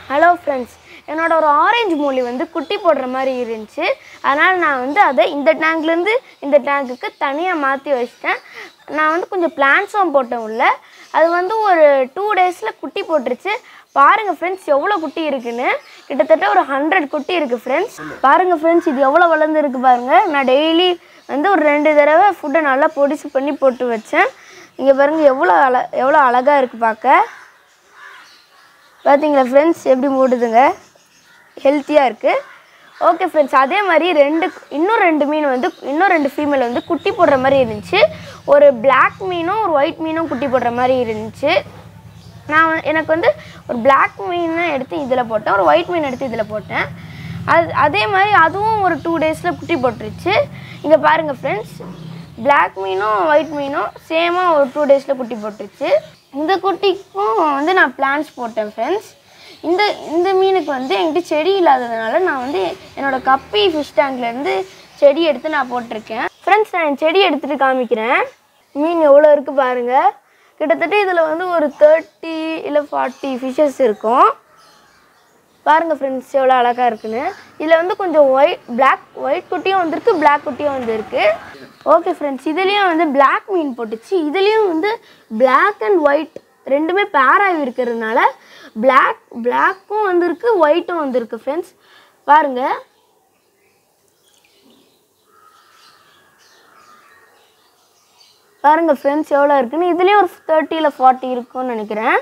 hello friends என்னோட ஒரு orange மூலி வந்து குட்டி போடுற மாதிரி இருந்துச்சு அதனால் நான் வந்து அதை இந்த டேங்க்லேருந்து இந்த டேங்க்குக்கு தனியாக மாற்றி வச்சிட்டேன் நான் வந்து கொஞ்சம் பிளான்ஸும் போட்டேன் உள்ள அது வந்து ஒரு டூ டேஸில் குட்டி போட்டுருச்சு பாருங்கள் ஃப்ரெண்ட்ஸ் எவ்வளோ குட்டி இருக்குன்னு கிட்டத்தட்ட ஒரு ஹண்ட்ரட் குட்டி இருக்குது ஃப்ரெண்ட்ஸ் பாருங்கள் ஃப்ரெண்ட்ஸ் இது எவ்வளோ வளர்ந்துருக்கு பாருங்கள் நான் டெய்லி வந்து ஒரு ரெண்டு தடவை ஃபுட்டை நல்லா பொடிசு பண்ணி போட்டு வச்சேன் இங்கே பாருங்கள் எவ்வளோ அழ எவ்வளோ அழகாக இருக்குது பார்க்க பார்த்தீங்களா ஃப்ரெண்ட்ஸ் எப்படி மூடுதுங்க ஹெல்த்தியாக இருக்குது ஓகே ஃப்ரெண்ட்ஸ் அதே மாதிரி ரெண்டு இன்னும் ரெண்டு மீன் வந்து இன்னும் ரெண்டு ஃபீமேல் வந்து குட்டி போடுற மாதிரி இருந்துச்சு ஒரு Black மீனும் ஒரு ஒயிட் மீனும் குட்டி போடுற மாதிரி இருந்துச்சு நான் வந்து- எனக்கு வந்து ஒரு Black மீனை எடுத்து இதில் போட்டேன் ஒரு ஒயிட் மீன் எடுத்து இதில் போட்டேன் அது அதே மாதிரி அதுவும் ஒரு டூ டேஸில் குட்டி போட்டுருச்சு இங்கே பாருங்கள் ஃப்ரெண்ட்ஸ் Black மீனும் ஒயிட் மீனும் சேமாக ஒரு டூ டேஸில் குட்டி போட்டுருச்சு இந்த குட்டிக்கும் வந்து நான் பிளான்ஸ் போட்டேன் ஃப்ரெண்ட்ஸ் இந்த இந்த மீனுக்கு வந்து என்கிட்ட செடி இல்லாததுனால நான் வந்து என்னோட கப்பி ஃபிஷ் டேங்க்லேருந்து செடி எடுத்து நான் போட்டிருக்கேன் ஃப்ரெண்ட்ஸ் நான் என் செடி எடுத்துகிட்டு காமிக்கிறேன் மீன் எவ்வளோ இருக்குது பாருங்கள் கிட்டத்தட்ட இதில் வந்து ஒரு தேர்ட்டி இல்லை ஃபார்ட்டி ஃபிஷ்ஷஸ் இருக்கும் பாருங்கள் ஃப்ரெண்ட்ஸ் எவ்வளோ அழகாக இருக்குன்னு இதில் வந்து கொஞ்சம் ஒயிட் Black ஒயிட் குட்டியும் வந்திருக்கு Black குட்டியும் வந்திருக்கு ஓகே ஃப்ரெண்ட்ஸ் இதுலேயும் வந்து Black மீன் போட்டுச்சு இதுலேயும் வந்து Black அண்ட் ஒயிட் ரெண்டுமே பேர் ஆகி இருக்கிறதுனால Black பிளாக்கும் வந்திருக்கு ஒயிட்டும் வந்திருக்கு ஃப்ரெண்ட்ஸ் பாருங்கள் பாருங்கள் ஃப்ரெண்ட்ஸ் எவ்வளோ இருக்குன்னு இதுலேயும் ஒரு தேர்ட்டியில் ஃபார்ட்டி இருக்கும்னு நினைக்கிறேன்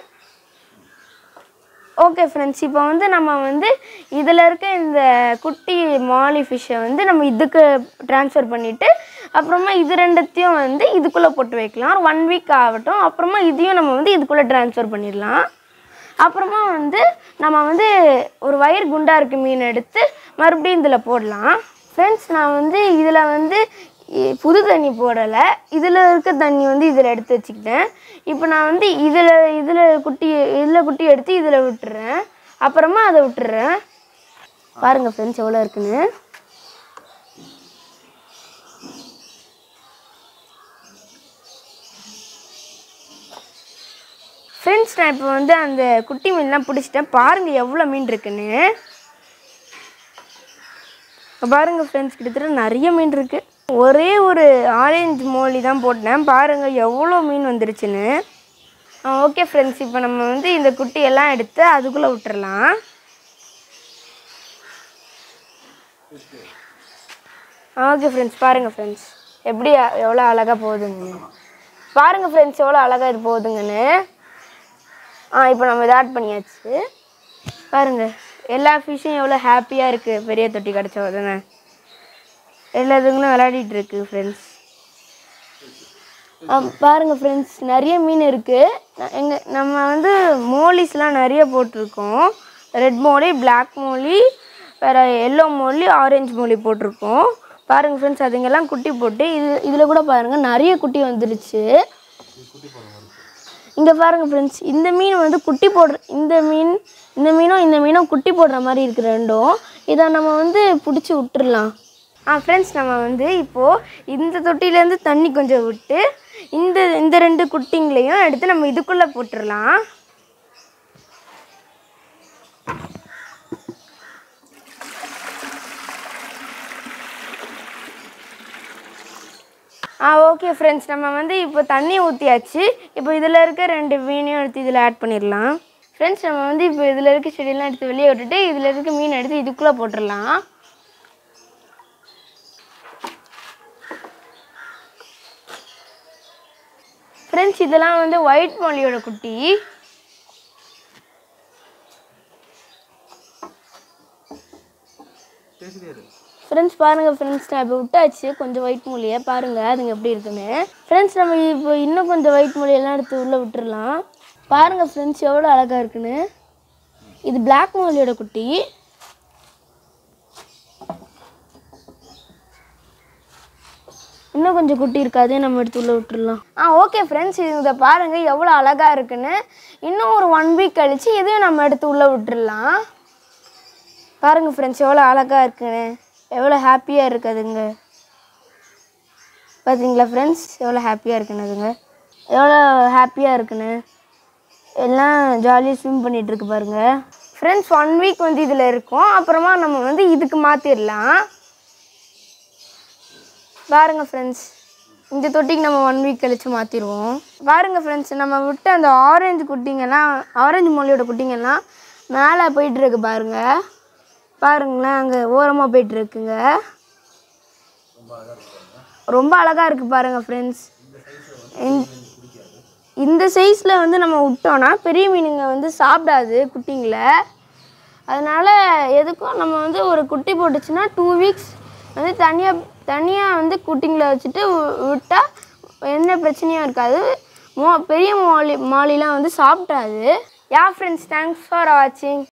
ஓகே ஃப்ரெண்ட்ஸ் இப்போ வந்து நம்ம வந்து இதில் இருக்க இந்த குட்டி மாலி ஃபிஷ்ஷை வந்து நம்ம இதுக்கு ட்ரான்ஸ்ஃபர் பண்ணிவிட்டு அப்புறமா இது ரெண்டுத்தையும் வந்து இதுக்குள்ளே போட்டு வைக்கலாம் ஒரு ஒன் வீக் ஆகட்டும் அப்புறமா இதையும் நம்ம வந்து இதுக்குள்ளே ட்ரான்ஸ்ஃபர் பண்ணிடலாம் அப்புறமா வந்து நம்ம வந்து ஒரு வயிறு குண்டா இருக்க மீன் எடுத்து மறுபடியும் இதில் போடலாம் ஃப்ரெண்ட்ஸ் நான் வந்து இதில் வந்து இ- புது தண்ணி போடலை இதில் இருக்க தண்ணி வந்து இதில் எடுத்து வச்சுக்கிட்டேன் இப்போ நான் வந்து இதில் இதில் குட்டி இதில் குட்டி எடுத்து இதில் விட்டுறேன் அப்புறமா அதை விட்டுறேன் பாருங்கள் ஃப்ரெண்ட்ஸ் எவ்வளோ இருக்குன்னு ஃப்ரெண்ட்ஸ் நான் இப்போ வந்து அந்த குட்டி மீன்லாம் பிடிச்சிட்டேன் பாருங்கள் எவ்வளோ மீன் இருக்குன்னு இங்க பாருங்க ஃப்ரெண்ட்ஸ் கிட்டத்தட்ட நிறைய மீன் இருக்கு ஒரே ஒரு ஆரஞ்சு மோலி தான் போட்டேன் பாருங்க எவ்வளோ மீன் வந்துருச்சுன்னு ஓகே ஃப்ரெண்ட்ஸ் இப்போ நம்ம வந்து இந்த குட்டியெல்லாம் எடுத்து அதுக்குள்ளே விட்டுறலாம் ஓகே ஃப்ரெண்ட்ஸ் பாருங்க ஃப்ரெண்ட்ஸ் எப்படி அ- எவ்வளோ அழகாக போகுதுங்கன்னு பாருங்க ஃப்ரெண்ட்ஸ் எவ்வளோ அழகாக இது போகுதுங்கன்னு ஆ இப்போ நம்ம இதை ஆட் பண்ணியாச்சு பாருங்க எல்லா ஃபிஷ்ஷும் எவ்வளோ ஹாப்பியாக இருக்குது பெரிய தொட்டி கிடச்ச உடனே எல்லா இதுங்களும் விளையாடிட்டு இருக்கு ஃப்ரெண்ட்ஸ் பாருங்கள் ஃப்ரெண்ட்ஸ் நிறைய மீன் இருக்குது எங்கள் நம்ம வந்து மோலிஸ்லாம் நிறைய போட்டிருக்கோம் ரெட் மோலி Black மோலி வேறு எல்லோ மோலி ஆரஞ்சு மோலி போட்டிருக்கோம் பாருங்கள் ஃப்ரெண்ட்ஸ் அதுங்கெல்லாம் குட்டி போட்டு இது இதில் கூட பாருங்கள் நிறைய குட்டி வந்துருச்சு இங்கே பாருங்க ஃப்ரெண்ட்ஸ் இந்த மீன் வந்து குட்டி போடுற இந்த மீன் இந்த மீனும் இந்த மீனும் குட்டி போடுற மாதிரி இருக்கு ரெண்டும் இதை நம்ம வந்து பிடிச்சி விட்டுறலாம் ஆ ஃப்ரெண்ட்ஸ் நம்ம வந்து இப்போது இந்த தொட்டிலேருந்து தண்ணி கொஞ்சம் விட்டு இந்த இந்த ரெண்டு குட்டிங்களையும் எடுத்து நம்ம இதுக்குள்ளே போட்டுடலாம் ஆ ஓகே ஃப்ரெண்ட்ஸ் நம்ம வந்து இப்போ தண்ணி ஊற்றியாச்சு இப்போ இதில் இருக்க ரெண்டு மீனையும் எடுத்து இதில் ஆட் பண்ணிடலாம் ஃப்ரெண்ட்ஸ் நம்ம வந்து இப்போ இதில் இருக்க செடியெல்லாம் எடுத்து வெளியே விட்டுட்டு இதில் இருக்க மீன் எடுத்து இதுக்குள்ளே போட்டுடலாம் ஃப்ரெண்ட்ஸ் இதெல்லாம் வந்து ஒயிட் மொழியோட குட்டி ஃப்ரெண்ட்ஸ் பாருங்கள் ஃப்ரெண்ட்ஸ் நான் இப்போ விட்டாச்சு கொஞ்சம் ஒயிட் மூலியை பாருங்கள் அதுங்க எப்படி இருக்குன்னு ஃப்ரெண்ட்ஸ் நம்ம இப்போ இன்னும் கொஞ்சம் ஒயிட் மூலியெல்லாம் எடுத்து உள்ளே விட்டுறலாம் பாருங்கள் ஃப்ரெண்ட்ஸ் எவ்வளோ அழகாக இருக்குன்னு இது Black மூலியோட குட்டி இன்னும் கொஞ்சம் குட்டி இருக்கு அதையும் நம்ம எடுத்து உள்ளே விட்டுறலாம் ஆ ஓகே ஃப்ரெண்ட்ஸ் இதை பாருங்கள் எவ்வளோ அழகாக இருக்குன்னு இன்னும் ஒரு ஒன் வீக் கழித்து இதையும் நம்ம எடுத்து உள்ளே விட்டுறலாம் பாருங்க ஃப்ரெண்ட்ஸ் எவ்வளோ அழகாக இருக்குன்னு எவ்வளோ ஹாப்பியாக இருக்குதுங்க பார்த்தீங்களா ஃப்ரெண்ட்ஸ் எவ்வளோ ஹாப்பியாக இருக்குன்னு அதுங்க எவ்வளோ ஹாப்பியாக இருக்குன்னு எல்லாம் ஜாலியாக ஸ்விம் பண்ணிகிட்டு இருக்கு பாருங்க ஃப்ரெண்ட்ஸ் ஒன் வீக் வந்து இதில் இருக்கும் அப்புறமா நம்ம வந்து இதுக்கு மாற்றிடலாம் பாருங்க ஃப்ரெண்ட்ஸ் இந்த தொட்டிக்கு நம்ம ஒன் வீக் கழிச்சு மாற்றிடுவோம் பாருங்க ஃப்ரெண்ட்ஸ் நம்ம விட்டு அந்த ஆரஞ்சு குட்டிங்கெல்லாம் ஆரஞ்சு மொழியோட குட்டிங்கெல்லாம் மேலே போயிட்டு இருக்கு பாருங்க பாருங்களேன் அங்கே ஓரமாக போயிட்டு இருக்குங்க ரொம்ப அழகாக இருக்குது பாருங்க ஃப்ரெண்ட்ஸ் இந்த சைஸில் வந்து நம்ம விட்டோன்னா பெரிய மீனுங்க வந்து சாப்பிடாது குட்டிங்களை அதனால் எதுக்கும் நம்ம வந்து ஒரு குட்டி போட்டுச்சுன்னா டூ வீக்ஸ் வந்து தனியாக தனியாக வந்து குட்டிங்களை வச்சுட்டு வி- விட்டா எந்த பிரச்சனையும் இருக்காது மோ பெரிய மாலி மாலிலாம் வந்து சாப்பிட்டாது யா ஃப்ரெண்ட்ஸ் தேங்க்ஸ் ஃபார் வாட்சிங்